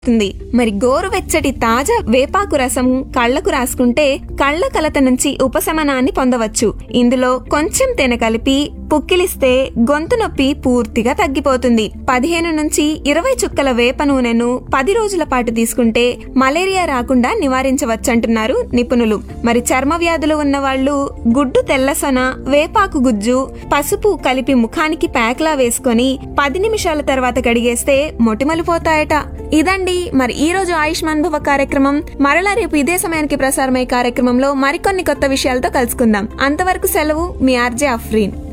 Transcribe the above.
ఉంది మరి గోరువెచ్చటి తాజా వేపాకు రసం కళ్లకు రాసుకుంటే కళ్ల కలత నుంచి ఉపశమనాన్ని పొందవచ్చు ఇందులో కొంచెం తేనె కలిపి పుక్కిలిస్తే గొంతు నొప్పి పూర్తిగా తగ్గిపోతుంది పదిహేను నుంచి ఇరవై చుక్కల వేప నూనెను పది రోజుల పాటు తీసుకుంటే మలేరియా రాకుండా నివారించవచ్చంటున్నారు నిపుణులు మరి చర్మ వ్యాధులు ఉన్న వాళ్ళు గుడ్డు తెల్లసొన వేపాకు గుజ్జు పసుపు కలిపి ముఖానికి ప్యాక్లా వేసుకొని పది నిమిషాల తర్వాత కడిగేస్తే మొటిమలు పోతాయట ఇదండి మరి ఈ రోజు ఆయుష్మాన్ భవ కార్యక్రమం మరలా రేపు ఇదే సమయానికి ప్రసారమయ్యే కార్యక్రమంలో మరికొన్ని కొత్త విషయాలతో కలుసుకుందాం అంతవరకు సెలవు మీ ఆర్జే అఫ్రీన్